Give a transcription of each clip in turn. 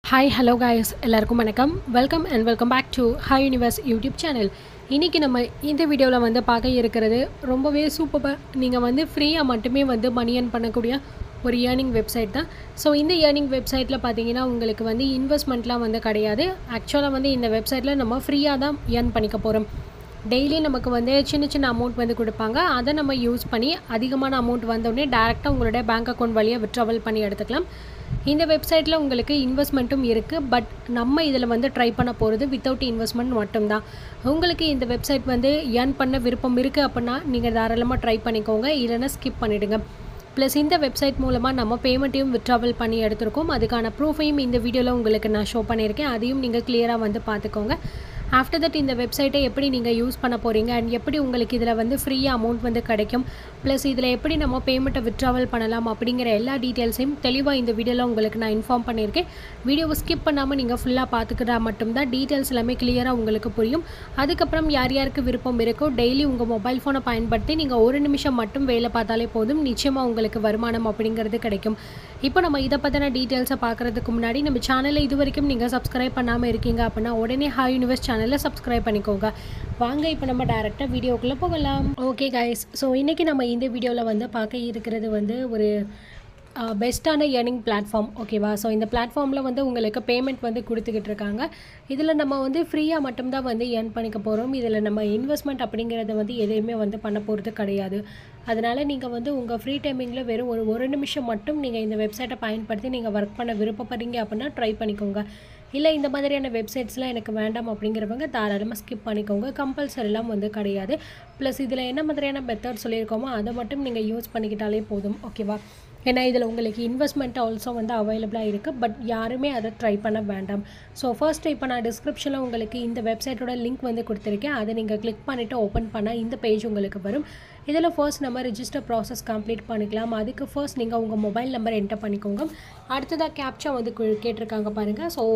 hi hello guys எல்லாருக்கும் வணக்கம் welcome and welcome back to hi universe YouTube channel இன்றைக்கி நம்ம இந்த வீடியோவில் வந்து பார்க்க இருக்கிறது ரொம்பவே சூப்பராக நீங்கள் வந்து ஃப்ரீயாக மட்டுமே வந்து மணி earn பண்ணக்கூடிய ஒரு ஏர்னிங் வெப்சைட் தான் ஸோ இந்த ஏர்னிங் வெப்சைட்டில் பார்த்தீங்கன்னா உங்களுக்கு வந்து இன்வெஸ்ட்மெண்ட்லாம் வந்து கிடையாது ஆக்சுவலாக வந்து இந்த வெப்சைட்டில் நம்ம ஃப்ரீயாக தான் ஏர்ன் பண்ணிக்க போகிறோம் டெய்லி நமக்கு வந்து சின்ன சின்ன அமௌண்ட் வந்து கொடுப்பாங்க அதை நம்ம யூஸ் பண்ணி அதிகமான அமௌண்ட் வந்தோடனே டேரெக்டாக உங்களுடைய பேங்க் அக்கௌண்ட் வழியாக விட்ராவல் பண்ணி எடுத்துக்கலாம் இந்த வெப்சைட்டில் உங்களுக்கு இன்வெஸ்ட்மெண்ட்டும் இருக்குது பட் நம்ம இதில் வந்து ட்ரை பண்ண போகிறது வித்தவுட் இன்வெஸ்ட்மெண்ட் மட்டும்தான் உங்களுக்கு இந்த வெப்சைட் வந்து ஏர்ன் பண்ண விருப்பம் இருக்குது அப்படின்னா நீங்கள் தாராளமாக ட்ரை பண்ணிக்கோங்க இல்லைன்னா ஸ்கிப் பண்ணிவிடுங்க ப்ளஸ் இந்த வெப்சைட் மூலமாக நம்ம பேமெண்ட்டையும் விட்ராவல் பண்ணி எடுத்திருக்கோம் அதுக்கான ப்ரூஃபையும் இந்த வீடியோவில் உங்களுக்கு நான் ஷோ பண்ணியிருக்கேன் அதையும் நீங்கள் கிளியராக வந்து பார்த்துக்கோங்க ஆஃப்டர் தட் இந்த வெப்சைட்டை எப்படி நீங்கள் யூஸ் பண்ண போகிறீங்க அண்ட் எப்படி உங்களுக்கு இதில் வந்து ஃப்ரீயாக அமௌண்ட் வந்து கிடைக்கும் ப்ளஸ் இதில் எப்படி நம்ம பேமெண்ட்டை விட்ராவல் பண்ணலாம் அப்படிங்கிற எல்லா டீட்டெயில்ஸையும் தெளிவாக இந்த வீடியோவில் உங்களுக்கு நான் இன்ஃபார்ம் பண்ணியிருக்கேன் வீடியோவை ஸ்கிப் பண்ணாமல் நீங்கள் ஃபுல்லாக பார்த்துக்கிட்டா மட்டும்தான் டீட்டெயில்ஸ் எல்லாமே கிளியராக உங்களுக்கு புரியும் அதுக்கப்புறம் யார் யாருக்கு விருப்பம் இருக்கோ டெய்லி உங்கள் மொபைல் ஃபோனை பயன்படுத்தி நீங்கள் ஒரு நிமிஷம் மட்டும் வேலை பார்த்தாலே போதும் நிச்சயமாக உங்களுக்கு வருமானம் அப்படிங்கிறது கிடைக்கும் இப்போ நம்ம இதை பற்றின டீட்டெயில்ஸை பார்க்குறதுக்கு முன்னாடி நம்ம சேனலை இது வரைக்கும் நீங்கள் சப்ஸ்கிரைப் பண்ணாமல் இருக்கீங்க அப்படின்னா உடனே ஹாய் யூனிவர்ஸ் சேனலில் சப்ஸ்கிரைப் பண்ணிக்கோங்க வாங்க இப்போ நம்ம டேரெக்டாக வீடியோக்குள்ளே போகலாம் ஓகே கைஸ் ஸோ இன்றைக்கி நம்ம இந்த வீடியோவில் வந்து பார்க்க இருக்கிறது வந்து ஒரு பெஸ்ட்டான ஏர்னிங் பிளாட்ஃபார்ம் ஓகேவா ஸோ இந்த பிளாட்ஃபார்மில் வந்து உங்களுக்கு பேமெண்ட் வந்து கொடுத்துக்கிட்டு இருக்காங்க இதில் நம்ம வந்து ஃப்ரீயாக மட்டும்தான் வந்து ஏர்ன் பண்ணிக்க போகிறோம் இதில் நம்ம இன்வெஸ்ட்மெண்ட் அப்படிங்கிறத வந்து எதையுமே வந்து பண்ண போகிறது கிடையாது அதனால் நீங்கள் வந்து உங்கள் ஃப்ரீ டைமிங்கில் வெறும் ஒரு ஒரு நிமிஷம் மட்டும் நீங்கள் இந்த வெப்சைட்டை பயன்படுத்தி நீங்கள் ஒர்க் பண்ண விருப்பப்படுறீங்க அப்படின்னா ட்ரை பண்ணிக்கோங்க இல்லை இந்த மாதிரியான வெப்சைட்ஸ்லாம் எனக்கு வேண்டாம் அப்படிங்கிறவங்க தாராளமாக ஸ்கிப் பண்ணிக்கோங்க கம்பல்சரிலாம் வந்து கிடையாது ப்ளஸ் இதில் என்ன மாதிரியான மெத்தட் சொல்லியிருக்கோமோ அதை மட்டும் நீங்கள் யூஸ் பண்ணிக்கிட்டாலே போதும் ஓகேவா ஏன்னா இதில் உங்களுக்கு இன்வெஸ்ட்மெண்ட் ஆல்சோ வந்து அவைலபிளாக இருக்குது பட் யாருமே அதை ட்ரை பண்ண வேண்டாம் ஸோ ஃபர்ஸ்ட் இப்போ நான் டிஸ்கிரிப்ஷனில் உங்களுக்கு இந்த வெப்சைட்டோட லிங்க் வந்து கொடுத்துருக்கேன் அதை நீங்கள் கிளிக் பண்ணிவிட்டு ஓப்பன் பண்ணால் இந்த பேஜ் உங்களுக்கு வரும் இதில் ஃபர்ஸ்ட் நம்ம ரிஜிஸ்டர் ப்ராசஸ் கம்ப்ளீட் பண்ணிக்கலாம் அதுக்கு ஃபர்ஸ்ட் நீங்கள் உங்கள் மொபைல் நம்பர் என்டர் பண்ணிக்கோங்க அடுத்ததாக கேப்ச்சா வந்து கு- கேட்டிருக்காங்க பாருங்கள் ஸோ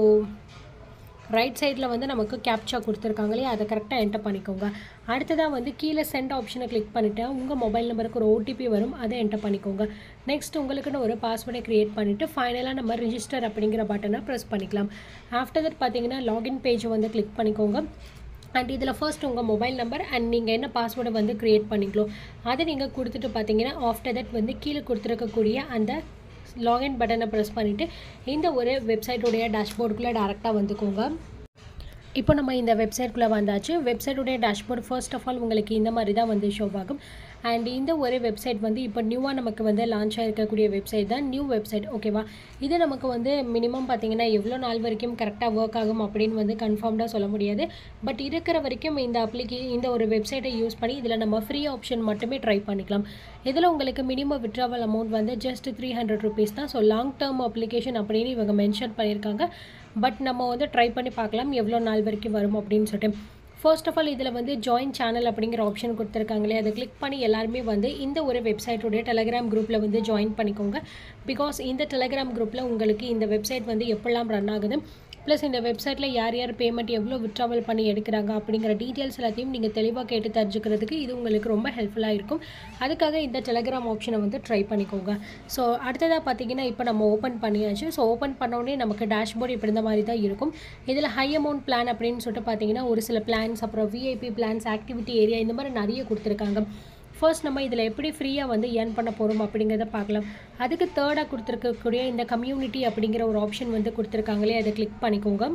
ரைட் சைடில் வந்து நமக்கு கேப்ச்சா கொடுத்துருக்காங்களே அதை கரெக்டாக என்டர் பண்ணிக்கோங்க அடுத்ததாக வந்து கீழே சென்ட் ஆப்ஷனை கிளிக் பண்ணிவிட்டு உங்கள் மொபைல் நம்பருக்கு ஒரு ஓடிபி வரும் அதை என்டர் பண்ணிக்கோங்க நெக்ஸ்ட் உங்களுக்குன்னு ஒரு பாஸ்வேர்டை க்ரியேட் பண்ணிவிட்டு ஃபைனலாக நம்ம ரிஜிஸ்டர் அப்படிங்கிற பட்டனை ப்ரெஸ் பண்ணிக்கலாம் ஆஃப்டர் தட் பார்த்தீங்கன்னா லாகின் பேஜை வந்து கிளிக் பண்ணிக்கோங்க அண்ட் இதில் ஃபர்ஸ்ட் உங்கள் மொபைல் நம்பர் அண்ட் நீங்கள் என்ன பாஸ்வேர்டை வந்து க்ரியேட் பண்ணிங்களோ அதை நீங்கள் கொடுத்துட்டு பார்த்தீங்கன்னா ஆஃப்டர் தட் வந்து கீழே கொடுத்துருக்கக்கூடிய அந்த லாகின் பட்டனை ப்ரெஸ் பண்ணிவிட்டு இந்த ஒரு வெப்சைட்டுடைய டேஷ்போர்டுக்குள்ளே டேரெக்டாக வந்துக்கோங்க இப்போ நம்ம இந்த வெப்சைட்குள்ளே வந்தாச்சு வெப்சைட்டுடைய டேஷ்போர்ட் ஃபர்ஸ்ட் ஆஃப் ஆல் உங்களுக்கு இந்த மாதிரி தான் வந்து ஷோ ஆகும் அண்ட் இந்த ஒரு வெப்சைட் வந்து இப்போ நியூவாக நமக்கு வந்து லான்ச் ஆகிருக்கக்கூடிய வெப்சைட் தான் நியூ வெப்சைட் ஓகேவா இது நமக்கு வந்து மினிமம் பார்த்தீங்கன்னா எவ்வளோ நாள் வரைக்கும் கரெக்டாக ஒர்க் ஆகும் அப்படின்னு வந்து கன்ஃபார்ம்டாக சொல்ல முடியாது பட் இருக்கிற வரைக்கும் இந்த அப்ளிகே இந்த ஒரு வெப்சைட்டை யூஸ் பண்ணி இதில் நம்ம ஃப்ரீ ஆப்ஷன் மட்டுமே ட்ரை பண்ணிக்கலாம் இதில் உங்களுக்கு மினிமம் விட்ராவல் அமௌண்ட் வந்து ஜஸ்ட் த்ரீ ஹண்ட்ரட் ருபீஸ் தான் ஸோ லாங் டேர்ம் அப்ளிகேஷன் அப்படின்னு இவங்க மென்ஷன் பண்ணியிருக்காங்க பட் நம்ம வந்து ட்ரை பண்ணி பார்க்கலாம் எவ்வளோ நாள் வரைக்கும் வரும் அப்படின்னு சொல்லிட்டு ஃபர்ஸ்ட் ஆஃப் ஆல் இதில் வந்து ஜாயின் சேனல் அப்படிங்கிற ஆப்ஷன் கொடுத்துருக்காங்களே அதை கிளிக் பண்ணி எல்லாருமே வந்து இந்த ஒரு வெப்சைட்டோடைய டெலகிராம் குரூப்பில் வந்து ஜாயின் பண்ணிக்கோங்க பிகாஸ் இந்த டெலகிராம் குரூப்பில் உங்களுக்கு இந்த வெப்சைட் வந்து எப்படிலாம் ரன் ஆகுது ப்ளஸ் இந்த வெப்சைட்டில் யார் யார் பேமெண்ட் எவ்வளோ விட்ராவல் பண்ணி எடுக்கிறாங்க அப்படிங்கிற டீட்டெயில்ஸ் எல்லாத்தையும் நீங்கள் தெளிவாக கேட்டு தெரிஞ்சுக்கிறதுக்கு இது உங்களுக்கு ரொம்ப ஹெல்ப்ஃபுல்லாக இருக்கும் அதுக்காக இந்த டெலகிராம் ஆப்ஷனை வந்து ட்ரை பண்ணிக்கோங்க ஸோ அடுத்ததாக பார்த்தீங்கன்னா இப்போ நம்ம ஓப்பன் பண்ணியாச்சு ஸோ ஓப்பன் பண்ணோடனே நமக்கு டேஷ்போர்ட் இப்படி இந்த மாதிரி தான் இருக்கும் இதில் ஹை அமௌண்ட் பிளான் அப்படின்னு சொல்லிட்டு பார்த்தீங்கன்னா ஒரு சில பிளான்ஸ் அப்புறம் விஐபி பிளான்ஸ் ஆக்டிவிட்டி ஏரியா இந்த மாதிரி நிறைய கொடுத்துருக்காங்க ஃபர்ஸ்ட் நம்ம இதில் எப்படி ஃப்ரீயாக வந்து ஏர்ன் பண்ண போகிறோம் அப்படிங்கிறத பார்க்கலாம் அதுக்கு தேர்டாக கொடுத்துருக்கக்கூடிய இந்த கம்யூனிட்டி அப்படிங்கிற ஒரு ஆப்ஷன் வந்து கொடுத்துருக்காங்களே அதை கிளிக் பண்ணிக்கோங்க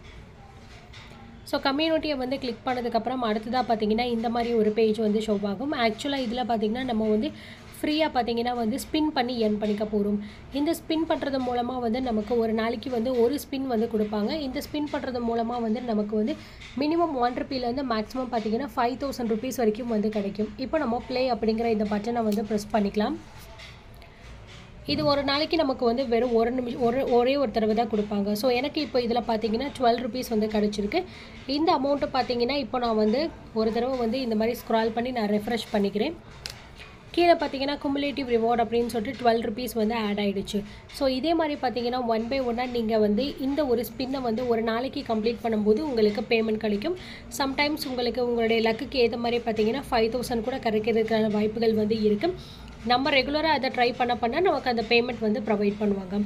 ஸோ கம்யூனிட்டியை வந்து கிளிக் பண்ணதுக்கப்புறம் அடுத்ததாக பார்த்தீங்கன்னா இந்த மாதிரி ஒரு பேஜ் வந்து ஷோ ஆகும் ஆக்சுவலாக இதில் பார்த்தீங்கன்னா நம்ம வந்து ஃப்ரீயாக பார்த்தீங்கன்னா வந்து ஸ்பின் பண்ணி ஏர்ன் பண்ணிக்க போகிறோம் இந்த ஸ்பின் பண்ணுறது மூலமாக வந்து நமக்கு ஒரு நாளைக்கு வந்து ஒரு ஸ்பின் வந்து கொடுப்பாங்க இந்த ஸ்பின் பண்ணுறது மூலமாக வந்து நமக்கு வந்து மினிமம் ஒன் ருப்பிலேருந்து மேக்ஸிமம் பார்த்தீங்கன்னா ஃபைவ் தௌசண்ட் ருபீஸ் வரைக்கும் வந்து கிடைக்கும் இப்போ நம்ம ப்ளே அப்படிங்கிற இந்த பட்டனை வந்து ப்ரெஸ் பண்ணிக்கலாம் இது ஒரு நாளைக்கு நமக்கு வந்து வெறும் ஒரு நிமிஷம் ஒரு ஒரே ஒரு தடவை தான் கொடுப்பாங்க ஸோ எனக்கு இப்போ இதில் பார்த்தீங்கன்னா டுவெல் ருபீஸ் வந்து கிடச்சிருக்கு இந்த அமௌண்ட்டு பார்த்தீங்கன்னா இப்போ நான் வந்து ஒரு தடவை வந்து இந்த மாதிரி ஸ்க்ரால் பண்ணி நான் ரெஃப்ரெஷ் பண்ணிக்கிறேன் கீழே பார்த்தீங்கன்னா குமுலேட்டிவ் ரிவார்ட் அப்படின்னு சொல்லிட்டு டுவெல் ருபீஸ் வந்து ஆட் ஆகிடுச்சு ஸோ இதே மாதிரி பார்த்தீங்கன்னா ஒன் பை ஒன்னாக நீங்கள் வந்து இந்த ஒரு ஸ்பின்னை வந்து ஒரு நாளைக்கு கம்ப்ளீட் பண்ணும்போது உங்களுக்கு பேமெண்ட் கிடைக்கும் சம்டைம்ஸ் உங்களுக்கு உங்களுடைய லக்குக்கு ஏற்ற மாதிரி பார்த்தீங்கன்னா ஃபைவ் தௌசண்ட் கூட கிடைக்கிறதுக்கான வாய்ப்புகள் வந்து இருக்குது நம்ம ரெகுலராக அதை ட்ரை பண்ண பண்ண நமக்கு அந்த பேமெண்ட் வந்து ப்ரொவைட் பண்ணுவாங்க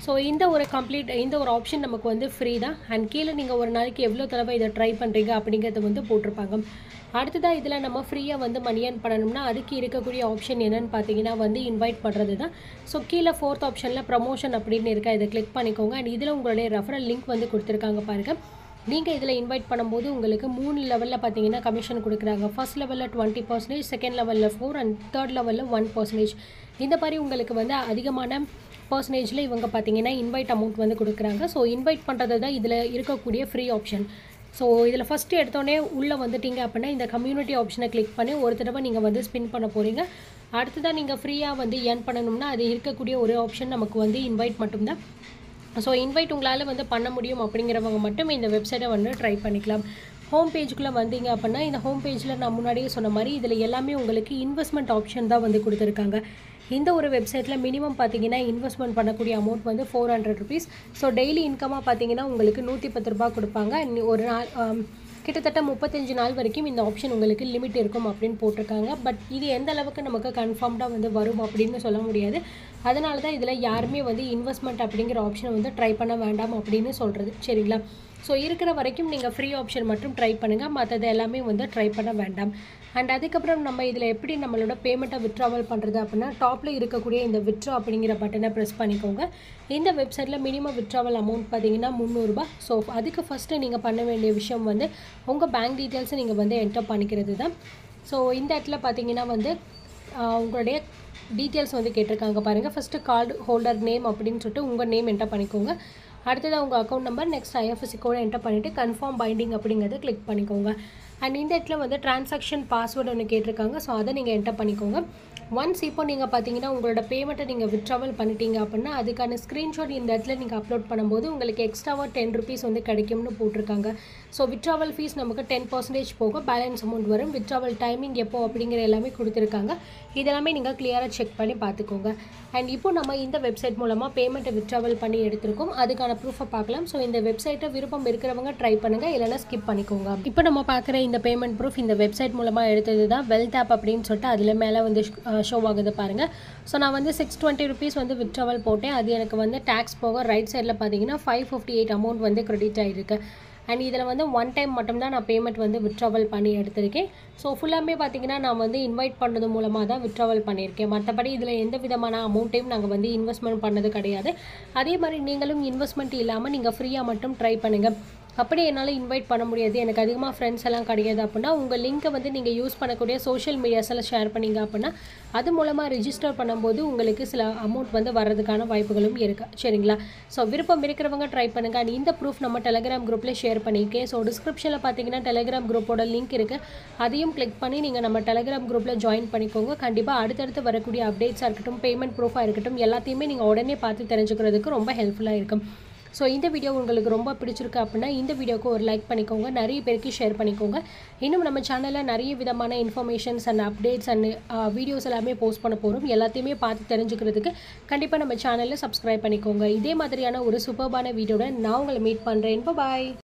ஸோ இந்த ஒரு கம்ப்ளீட் இந்த ஒரு ஆப்ஷன் நமக்கு வந்து ஃப்ரீ தான் அண்ட் கீழே நீங்கள் ஒரு நாளைக்கு எவ்வளோ தடவை இதை ட்ரை பண்ணுறீங்க அப்படிங்கிறத வந்து போட்டிருப்பாங்க அடுத்ததாக இதில் நம்ம ஃப்ரீயாக வந்து மணி ஏர்ன் பண்ணணும்னா அதுக்கு இருக்கக்கூடிய ஆப்ஷன் என்னன்னு பார்த்தீங்கன்னா வந்து இன்வைட் பண்ணுறது தான் ஸோ கீழே ஃபோர்த் ஆப்ஷனில் ப்ரமோஷன் அப்படின்னு இருக்கா இதை கிளிக் பண்ணிக்கோங்க அண்ட் இதில் உங்களுடைய ரெஃபரல் லிங்க் வந்து கொடுத்துருக்காங்க பாருங்கள் நீங்கள் இதில் இன்வைட் பண்ணும்போது உங்களுக்கு மூணு லெவலில் பார்த்தீங்கன்னா கமிஷன் கொடுக்குறாங்க ஃபர்ஸ்ட் லெவலில் டுவெண்ட்டி பர்சன்டேஜ் செகண்ட் லெவலில் ஃபோர் அண்ட் தேர்ட் லெவலில் ஒன் பர்சன்டேஜ் இந்த மாதிரி உங்களுக்கு வந்து அதிகமான பர்சன்டேஜில் இவங்க பார்த்தீங்கன்னா இன்வைட் அமௌண்ட் வந்து கொடுக்குறாங்க ஸோ இன்வைட் பண்ணுறது தான் இதில் இருக்கக்கூடிய ஃப்ரீ ஆப்ஷன் ஸோ இதில் ஃபஸ்ட்டு எடுத்தோடனே உள்ளே வந்துட்டீங்க அப்படின்னா இந்த கம்யூனிட்டி ஆப்ஷனை கிளிக் பண்ணி ஒரு தடவை நீங்கள் வந்து ஸ்பின் பண்ண போகிறீங்க அடுத்ததாக நீங்கள் ஃப்ரீயாக வந்து ஏர்ன் பண்ணணும்னா அது இருக்கக்கூடிய ஒரு ஆப்ஷன் நமக்கு வந்து இன்வைட் மட்டும்தான் ஸோ இன்வைட் உங்களால் வந்து பண்ண முடியும் அப்படிங்கிறவங்க மட்டும் இந்த வெப்சைட்டை வந்து ட்ரை பண்ணிக்கலாம் ஹோம் பேஜுக்குள்ளே வந்தீங்க அப்படின்னா இந்த ஹோம் பேஜில் நான் முன்னாடியே சொன்ன மாதிரி இதில் எல்லாமே உங்களுக்கு இன்வெஸ்ட்மெண்ட் ஆப்ஷன் தான் வந்து கொடுத்துருக்காங்க இந்த ஒரு வெப்சைட்டில் மினிமம் பார்த்தீங்கன்னா இன்வெஸ்ட்மெண்ட் பண்ணக்கூடிய அமௌண்ட் வந்து four hundred rupees so daily இன்கமாக பார்த்தீங்கன்னா உங்களுக்கு நூற்றி பத்து ரூபா கொடுப்பாங்க இன்னி ஒரு நாள் ஆம், கிட்டத்தட்ட முப்பத்தஞ்சு நாள் வரைக்கும் இந்த ஆப்ஷன் உங்களுக்கு லிமிட் இருக்கும் அப்படின்னு போட்டிருக்காங்க பட் இது எந்த அளவுக்கு நமக்கு கன்ஃபார்ம்டாக வந்து வரும் அப்படின்னு சொல்ல முடியாது அதனால தான் இதில் யாருமே வந்து இன்வெஸ்ட்மெண்ட் அப்படிங்கிற ஆப்ஷனை வந்து ட்ரை பண்ண வேண்டாம் அப்படின்னு சொல்கிறது சரிங்களா ஸோ இருக்கிற வரைக்கும் நீங்கள் ஃப்ரீ ஆப்ஷன் மட்டும் ட்ரை பண்ணுங்கள் மற்றது எல்லாமே வந்து ட்ரை பண்ண வேண்டாம் அண்ட் அதுக்கப்புறம் நம்ம இதில் எப்படி நம்மளோட பேமெண்ட்டை விட்ராவல் பண்ணுறது அப்படின்னா டாப்பில் இருக்கக்கூடிய இந்த விட்ரா அப்படிங்கிற பட்டனை ப்ரெஸ் பண்ணிக்கோங்க இந்த வெப்சைட்டில் மினிமம் விட்ராவல் அமௌண்ட் பார்த்தீங்கன்னா முந்நூறுரூபா ஸோ அதுக்கு ஃபஸ்ட்டு நீங்கள் பண்ண வேண்டிய விஷயம் வந்து உங்கள் பேங்க் டீட்டெயில்ஸை நீங்கள் வந்து என்டர் பண்ணிக்கிறது தான் ஸோ இந்த இடத்துல பார்த்தீங்கன்னா வந்து ஆஹ், உங்களுடைய டீட்டெயில்ஸ் வந்து கேட்டிருக்காங்க பாருங்கள் ஃபஸ்ட்டு கார்டு ஹோல்டர் நேம் அப்படின்னு சொல்லிட்டு உங்கள் நேம் என்டர் பண்ணிக்கோங்க அடுத்ததாக உங்கள் அக்கௌண்ட் நம்பர் நெக்ஸ்ட் ஐஎஃப்எஸ்சி கோட என்டர் பண்ணிவிட்டு கன்ஃபார்ம் பைண்டிங் அப்படிங்கிறத கிளிக் பண்ணிக்கோங்க அண்ட் இந்த இடத்துல வந்து டிரான்சாக்ஷன் பாஸ்வேர்டு ஒன்று கேட்டிருக்காங்க ஸோ அதை நீங்கள் என்டர் பண்ணிக்கோங்க ஒன்ஸ் இப்போ நீங்கள் பார்த்தீங்கன்னா உங்களோட பேமெண்ட்டை நீங்கள் விட்ராவல் பண்ணிட்டீங்க அப்படின்னா அதுக்கான ஸ்க்ரீன்ஷாட் இந்த இடத்துல நீங்கள் அப்லோட் பண்ணும்போது உங்களுக்கு எக்ஸ்ட்ராவாக டென் ருபீஸ் வந்து கிடைக்கும்னு போட்டிருக்காங்க ஸோ விட்ராவல் ஃபீஸ் நமக்கு டென் பர்சன்டேஜ் போக பேலன்ஸ் அமௌண்ட் வரும் விட்ராவல் டைமிங் எப்போ அப்படிங்கிற எல்லாமே கொடுத்துருக்காங்க இதெல்லாமே நீங்கள் கிளியராக செக் பண்ணி பார்த்துக்கோங்க அண்ட் இப்போ நம்ம இந்த வெப்சைட் மூலமாக பேமெண்ட்டை விட்ராவல் பண்ணி எடுத்திருக்கோம் அதுக்கான ப்ரூஃபை பார்க்கலாம் ஸோ இந்த வெப்சைட்டை விருப்பம் இருக்கிறவங்க ட்ரை பண்ணுங்கள் இல்லைனா ஸ்கிப் பண்ணிக்கோங்க இப்போ நம்ம பார்க்குற இந்த பேமெண்ட் ப்ரூஃப் இந்த வெப்சைட் மூலமாக எடுத்தது தான் வெல்த் ஆப் அப்படின்னு சொல்லிட்டு அதில் மேலே வந்து ஷோ ஆகுது பாருங்கள் ஸோ நான் வந்து சிக்ஸ் டுவெண்ட்டி ருபீஸ் வந்து விட்ராவல் போட்டேன் அது எனக்கு வந்து டேக்ஸ் போக ரைட் சைடில் பார்த்தீங்கன்னா ஃபைவ் ஃபிஃப்டி எயிட் அமௌண்ட் வந்து கிரெடிட் ஆகிருக்கு அண்ட் இதில் வந்து ஒன் டைம் மட்டும்தான் நான் பேமெண்ட் வந்து விட்ராவல் பண்ணி எடுத்திருக்கேன் ஸோ ஃபுல்லாமே பார்த்தீங்கன்னா நான் வந்து இன்வைட் பண்ணது மூலமாக தான் விட்ராவல் பண்ணியிருக்கேன் மற்றபடி இதில் எந்த விதமான அமௌண்ட்டையும் நாங்கள் வந்து இன்வெஸ்ட்மெண்ட் பண்ணது கிடையாது அதே மாதிரி நீங்களும் இன்வெஸ்ட்மெண்ட் இல்லாமல் நீங்கள் ஃப்ரீயாக மட்டும் ட்ரை பண்ணுங்கள் அப்படி என்னால் இன்வைட் பண்ண முடியாது எனக்கு அதிகமாக ஃப்ரெண்ட்ஸ் எல்லாம் கிடையாது அப்படின்னா உங்கள் லிங்க்கை வந்து நீங்கள் யூஸ் பண்ணக்கூடிய சோஷியல் மீடியாஸ் எல்லாம் ஷேர் பண்ணீங்க அப்படின்னா அது மூலமாக ரிஜிஸ்டர் பண்ணும்போது உங்களுக்கு சில அமௌண்ட் வந்து வர்றதுக்கான வாய்ப்புகளும் இருக்குது சரிங்களா ஸோ விருப்பம் இருக்கிறவங்க ட்ரை பண்ணுங்க அண்ட் இந்த ப்ரூஃப் நம்ம டெலிகிராம் குரூப்பில் ஷேர் பண்ணியிருக்கேன் ஸோ டிஸ்கிரிப்ஷனில் பார்த்தீங்கன்னா டெலிகிராம் குரூப்போட லிங்க் இருக்குது அதையும் கிளிக் பண்ணி நீங்கள் நம்ம டெலிகிராம் குரூப்பில் ஜாயின் பண்ணிக்கோங்க கண்டிப்பாக அடுத்தடுத்து வரக்கூடிய அப்டேட்ஸாக இருக்கட்டும் பேமெண்ட் ப்ரூஃபாக இருக்கட்டும் எல்லாத்தையுமே நீங்கள் உடனே பார்த்து தெரிஞ்சுக்கிறதுக்கு ரொம்ப ஹெல்ப்ஃபுல்லாக இருக்கும் ஸோ இந்த வீடியோ உங்களுக்கு ரொம்ப பிடிச்சிருக்கு அப்படின்னா இந்த வீடியோக்கு ஒரு லைக் பண்ணிக்கோங்க நிறைய பேருக்கு ஷேர் பண்ணிக்கோங்க இன்னும் நம்ம சேனலில் நிறைய விதமான informations and updates and videos எல்லாமே போஸ்ட் பண்ண போகிறோம் எல்லாத்தையுமே பார்த்து தெரிஞ்சுக்கிறதுக்கு கண்டிப்பாக நம்ம சேனலில் சப்ஸ்கிரைப் பண்ணிக்கோங்க இதே மாதிரியான ஒரு சூப்பர்பான வீடியோட நான் உங்களை மீட் பண்ணுறேன் பாய்